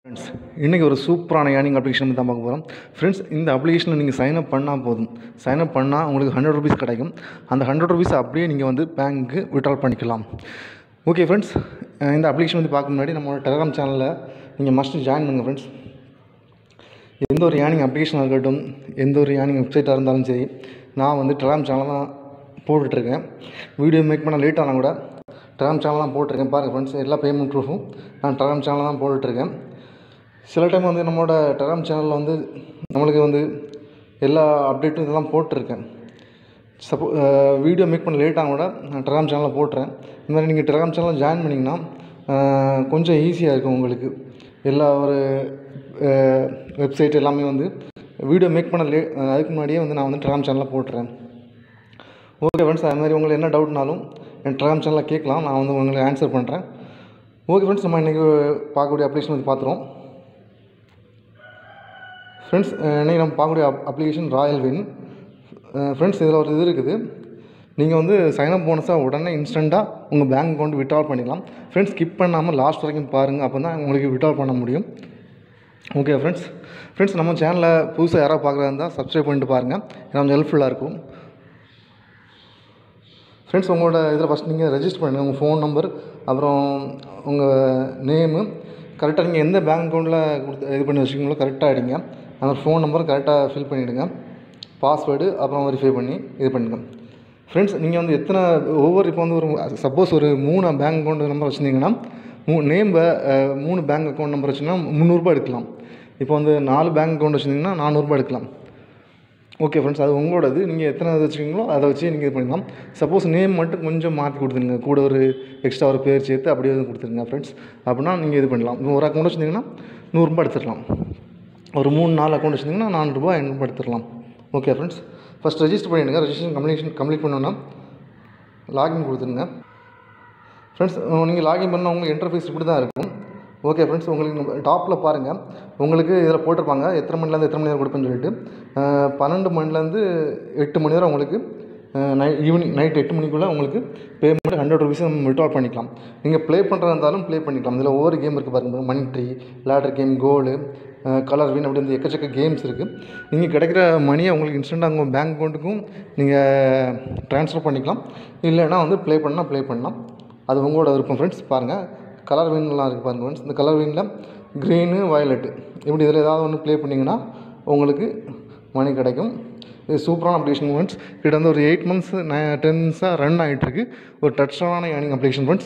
friends இன்றைக்கி ஒரு சூப்பரான ஏர்னிங் அப்ளிகேஷன் தான் பார்க்க போகிறோம் ஃப்ரெண்ட்ஸ் இந்த அப்ளிகேஷனில் நீங்கள் சைன் அப் பண்ணால் போதும் சைன் அப் பண்ணால் உங்களுக்கு ஹண்ட்ரட் ருபீஸ் கிடைக்கும் அந்த ஹண்ட்ரட் ருபீஸ் அப்படியே நீங்கள் வந்து பேங்க்கு விட்ரால் பண்ணிக்கலாம் ஓகே ஃப்ரெண்ட்ஸ் இந்த அப்ளிகேஷன் வந்து பார்க்க முன்னாடி நம்மளோட டெலிகிராம் சேனலில் நீங்கள் மஸ்ட் ஜாயின் பண்ணுங்கள் ஃப்ரெண்ட்ஸ் எந்த ஒரு ஏர்னிங் அப்ளிகேஷனாக இருக்கட்டும் எந்த ஒரு ஏர்னிங் வெப்சைட்டாக இருந்தாலும் சரி நான் வந்து டெலிகிராம் சேனல் தான் போட்டுட்ருக்கேன் வீடியோ மேக் பண்ண லேட் ஆனால் கூட டெலிகிராம் சேனல் தான் போட்டிருக்கேன் பாருங்கள் ஃப்ரெண்ட்ஸ் எல்லா பேமெண்ட் ப்ரூஃபும் நான் டெலிகிராம் சேனல் தான் போட்டுட்ருக்கேன் சில டைம் வந்து நம்மளோட டெலிகிராம் சேனலில் வந்து நம்மளுக்கு வந்து எல்லா அப்டேட்டும் இதெல்லாம் போட்டிருக்கேன் சப்போ வீடியோ மேக் பண்ண லேட் ஆனால் கூட நான் டெலிகிராம் சேனலில் போட்டுறேன் இந்த மாதிரி நீங்கள் டெலிகிராம் சேனலில் ஜாயின் பண்ணிங்கன்னா அஹ், கொஞ்சம் ஈஸியாக இருக்கும் உங்களுக்கு எல்லா ஒரு வெப்சைட் எல்லாமே வந்து வீடியோ மேக் பண்ண லே அதுக்கு முன்னாடியே வந்து நான் வந்து டெலிகிராம் சேனலில் போட்டுறேன் ஓகே ஃப்ரெண்ட்ஸ் அது மாதிரி உங்களுக்கு என்ன டவுட்னாலும் என் டெலிகிராம் சேனலில் கேட்கலாம் நான் வந்து உங்களுக்கு ஆன்சர் பண்ணுறேன் ஓகே ஃப்ரெண்ட்ஸ் நம்ம இன்றைக்கி பார்க்கக்கூடிய அப்ளிகேஷன் வந்து பார்த்துருவோம் ஃப்ரெண்ட்ஸ் இன்றைக்கி நம்ம பார்க்கக்கூடிய app application royal win friends இதில் ஒரு இது இருக்குது நீங்கள் வந்து சைனப் போனஸாக உடனே இன்ஸ்டண்ட்டாக உங்கள் பேங்க் அக்கௌண்ட் விட்ரால் பண்ணிக்கலாம் ஃப்ரெண்ட்ஸ் ஸ்கிப் பண்ணாமல் லாஸ்ட் வரைக்கும் பாருங்கள் அப்போ தான் உங்களுக்கு விட்ரால் பண்ண முடியும் ஓகே ஃப்ரெண்ட்ஸ் ஃப்ரெண்ட்ஸ் நம்ம சேனலில் புதுசாக யாராவது பார்க்குறதா இருந்தால் சப்ஸ்கிரைப் பண்ணிட்டு பாருங்கள் ஏன்னா கொஞ்சம் ஹெல்ப்ஃபுல்லாக இருக்கும் ஃப்ரெண்ட்ஸ் உங்களோட இதில் ஃபஸ்ட் நீங்கள் ரெஜிஸ்டர் பண்ணுங்கள் உங்கள் ஃபோன் நம்பர் அப்புறம் உங்கள் நேமு கரெக்டாக நீங்கள் எந்த பேங்க் அக்கௌண்ட்டில் கொடுத்து இது பண்ணி வச்சுக்கீங்களோ கரெக்டாக அடிங்க அந்த ஃபோன் நம்பர் கரெக்டாக ஃபில் பண்ணிவிடுங்க பாஸ்வேர்டு அப்புறம் வெரிஃபை பண்ணி இது பண்ணுங்க ஃப்ரெண்ட்ஸ் நீங்கள் வந்து எத்தனை ஒவ்வொரு இப்போ வந்து ஒரு சப்போஸ் ஒரு மூணு பேங்க் அக்கௌண்ட் நம்பர் வச்சுருந்தீங்கன்னா மூ நேம் மூணு பேங்க் அக்கௌண்ட் நம்பர் வச்சுன்னா முந்நூறுரூபா எடுக்கலாம் இப்போ வந்து நாலு பேங்க் அக்கௌண்ட் வச்சுருந்தீங்கன்னா நானூறுரூபா எடுக்கலாம் ஓகே ஃப்ரெண்ட்ஸ் அது உங்களோடது நீங்கள் எத்தனை இது வச்சுருக்கீங்களோ அதை வச்சு நீங்கள் இது பண்ணிக்கலாம் சப்போஸ் நேம் மட்டும் கொஞ்சம் மாற்றி கொடுத்துருங்க கூட ஒரு எக்ஸ்ட்ரா ஒரு பேர் சேர்த்து அப்படியே வந்து கொடுத்துருங்க ஃப்ரெண்ட்ஸ் அப்படின்னா நீங்கள் இது பண்ணலாம் இப்போ ஒரு அக்கௌண்ட் வச்சுருந்தீங்கன்னா நூறுரூபா எடுத்துடலாம் ஒரு மூணு நாலு அக்கௌண்ட் வச்சுருந்தீங்கன்னா நானூறுரூபா ஐநூறுபா எடுத்துடலாம் ஓகே ஃப்ரெண்ட்ஸ் ஃபஸ்ட் ரெஜிஸ்டர் பண்ணிவிடுங்க ரெஜிஸ்ட்ரேஷன் கம்ப்ளீஷன் கம்ப்ளீட் பண்ணோன்னா லாகின் கொடுத்துருங்க ஃப்ரெண்ட்ஸ் நீங்கள் லாகின் பண்ணால் உங்களுக்கு இன்டர்ஃபேஸ் இப்படி தான் இருக்கும் ஓகே ஃப்ரெண்ட்ஸ் உங்களுக்கு டாப்பில் பாருங்கள் உங்களுக்கு இதில் போட்டிருப்பாங்க எத்தனை மணிலேருந்து எத்தனை மணி நேரம் கொடுப்பேன்னு சொல்லிட்டு அஹ், பன்னெண்டு மணிலேருந்து எட்டு மணி நேரம் உங்களுக்கு நை ஈவினிங் நைட் எட்டு மணிக்குள்ளே உங்களுக்கு பேமெண்ட் ஹண்ட்ரட் ருபீஸ் நம்ம விட்ரால் பண்ணிக்கலாம் நீங்கள் ப்ளே பண்ணுறதா இருந்தாலும் ப்ளே பண்ணிக்கலாம் இதில் ஒவ்வொரு கேம் இருக்குது பாருங்கள் மணி ட்ரீ லேடர் கேம் கோலு கலர் வின் அப்படி இந்த எக்கச்சக்க கேம்ஸ் இருக்குது நீங்கள் கிடைக்கிற மணியை உங்களுக்கு இன்ஸ்டண்ட்டாக உங்கள் பேங்க் அக்கௌண்ட்டுக்கும் நீங்கள் ட்ரான்ஸ்ஃபர் பண்ணிக்கலாம் இல்லைன்னா வந்து ப்ளே பண்ணால் ப்ளே பண்ணலாம் அது உங்களோட விருப்பம் ஃப்ரெண்ட்ஸ் பாருங்கள் கலர் வின்லாம் இருக்குது பாருங்கள் ஃப்ரெண்ட்ஸ் இந்த கலர் வின்னில் க்ரீனு வயலட்டு இப்படி இதில் ஏதாவது ஒன்று ப்ளே பண்ணிங்கன்னா உங்களுக்கு மணி கிடைக்கும் இது சூப்பரான அப்ளிகேஷன் ஃப்ரெண்ட்ஸ் கிட்ட வந்து ஒரு எயிட் மந்த்ஸ் டென் மந்த்ஸாக ரன் ஆகிட்டுருக்கு ஒரு டச்சான ஏர்னிங் அப்ளிகேஷன் ஃப்ரெண்ட்ஸ்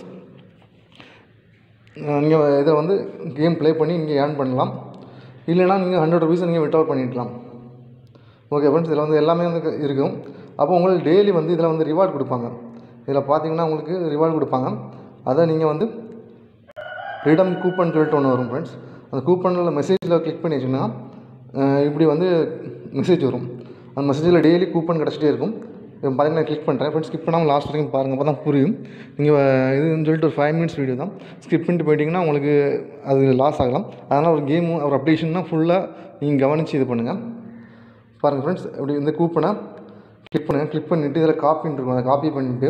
நீங்கள் இதை வந்து கேம் ப்ளே பண்ணி நீங்கள் ஏர்ன் பண்ணலாம் இல்லைனா நீங்கள் ஹண்ட்ரட் ருபீஸ் நீங்கள் விட்ரால் பண்ணிக்கலாம் ஓகே ஃப்ரெண்ட்ஸ் இதில் வந்து எல்லாமே வந்து க- இருக்கும் அப்போ உங்களுக்கு டெய்லி வந்து இதில் வந்து ரிவார்ட் கொடுப்பாங்க இதில் பார்த்தீங்கன்னா உங்களுக்கு ரிவார்ட் கொடுப்பாங்க அதை நீங்கள் வந்து ரிடம் கூப்பன் சொல்லிட்டு ஒன்று வரும் ஃப்ரெண்ட்ஸ் அந்த கூப்பனில் மெசேஜில் கிளிக் பண்ணி வச்சிங்கன்னா அஹ், இப்படி வந்து மெசேஜ் வரும் அந்த மெசேஜில் டெய்லி கூப்பன் கிடச்சிட்டே இருக்கும் இப்போ பார்த்தீங்கன்னா கிளிக் பண்ணுறேன் ஃப்ரெண்ட்ஸ் ஸ்கிப் பண்ணாமல் லாஸ்ட் வரைக்கும் பாருங்கள் அப்போ தான் புரியும் நீங்கள் இதுன்னு சொல்லிட்டு ஒரு ஃபைவ் மினிட்ஸ் வீடியோ தான் ஸ்கிப் பண்ணிட்டு போயிட்டீங்கன்னா உங்களுக்கு அது லாஸ் ஆகலாம் அதனால் ஒரு கேமு ஒரு அப்ளிகேஷன்னா ஃபுல்லாக நீங்கள் கவனித்து இது பண்ணுங்கள் பாருங்கள் ஃப்ரெண்ட்ஸ் இப்படி இந்த கூப்பனை கிளிக் பண்ணுங்கள் கிளிக் பண்ணிவிட்டு இதில் காப்பின்னு இருக்கும் அதை காப்பி பண்ணிவிட்டு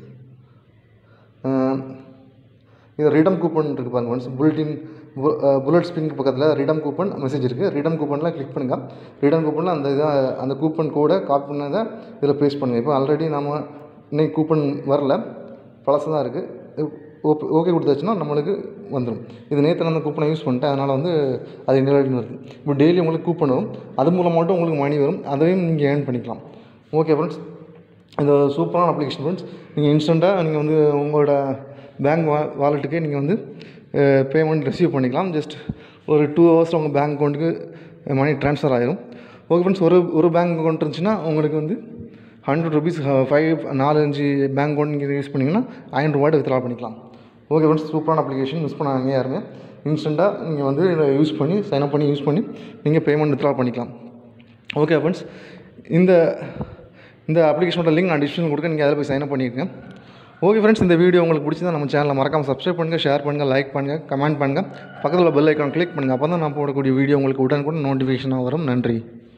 இது ரிடம் கூப்பன் இருக்குது பாருங்க ஒன்ஸ் புல்லட்டின் புல்லட் ஸ்பின் பக்கத்தில் ரிடம் கூப்பன் மெசேஜ் இருக்குது ரிடம் கூப்பனில் கிளிக் பண்ணுங்கள் ரிடம் கூப்பனில் அந்த இதை அந்த கூப்பன் கோடை காப்பி பண்ணதை இதில் பேஸ்ட் பண்ணுங்கள் இப்போ ஆல்ரெடி நம்ம இன்னைக்கு கூப்பன் வரல பழசு தான் இருக்குது ஓகே ஓகே கொடுத்தாச்சுன்னா நம்மளுக்கு வந்துடும் இது நேற்று நான் அந்த கூப்பனை யூஸ் பண்ணிட்டேன் அதனால் வந்து அது இன்னும் வருது இப்போ டெய்லி உங்களுக்கு கூப்பன் வரும் அது மூலம் மட்டும் உங்களுக்கு மணி வரும் அதையும் நீங்கள் ஏர்ன் பண்ணிக்கலாம் ஓகே ஃப்ரெண்ட்ஸ் இந்த சூப்பரான அப்ளிகேஷன் ஃப்ரெண்ட்ஸ் நீங்கள் இன்ஸ்டண்ட்டாக நீங்கள் வந்து உங்களோட பேங்க் வா வாலெட்டுக்கே நீங்கள் வந்து பேமெண்ட் ரிசீவ் பண்ணிக்கலாம் ஜஸ்ட் ஒரு டூ ஹவர்ஸில் உங்கள் பேங்க் அக்கௌண்ட்டுக்கு மணி ட்ரான்ஸ்ஃபர் ஆயிரும் ஓகே ஃப்ரெண்ட்ஸ் ஒரு ஒரு பேங்க் அக்கௌண்ட் இருந்துச்சுன்னா உங்களுக்கு வந்து ஹண்ட்ரட் ருபீஸ் ஃபைவ் நாலு அஞ்சு பேங்க் அக்கௌண்ட் நீங்கள் யூஸ் பண்ணிங்கன்னா ஐநூறுரூவாய்ட்டு வித்ரா பண்ணிக்கலாம் ஓகே ஃப்ரெண்ட்ஸ் சூப்பரான அப்ளிகேஷன் யூஸ் பண்ணாங்க யாருமே இன்ஸ்டண்ட்டாக நீங்கள் வந்து இதை யூஸ் பண்ணி சைன் அப் பண்ணி யூஸ் பண்ணி நீங்கள் பேமெண்ட் வித்ரா பண்ணிக்கலாம் ஓகே ஃப்ரெண்ட்ஸ் இந்த இந்த அப்ளிகேஷனோட லிங்க் நான் டிஸ்கிரிப்ஷன் கொடுக்க நீங்கள் அதில் போய் சைன் அப் பண்ணியிருக்கேன் ஓகே ஃப்ரெண்ட்ஸ் இந்த வீடியோ உங்களுக்கு பிடிச்சிருந்தா நம்ம சேனலை மறக்காம சப்ஸ்கிரைப் பண்ணுங்கள் ஷேர் பண்ணுங்கள் லைக் பண்ணுங்கள் கமெண்ட் பண்ணுங்கள் பக்கத்தில் பெல் ஐக்கான் கிளிக் பண்ணுங்கள் அப்போ தான் நான் போடக்கூடிய வீடியோ உங்களுக்கு உடனுக்குடன் நோட்டிஃபிகேஷனாக வரும் நன்றி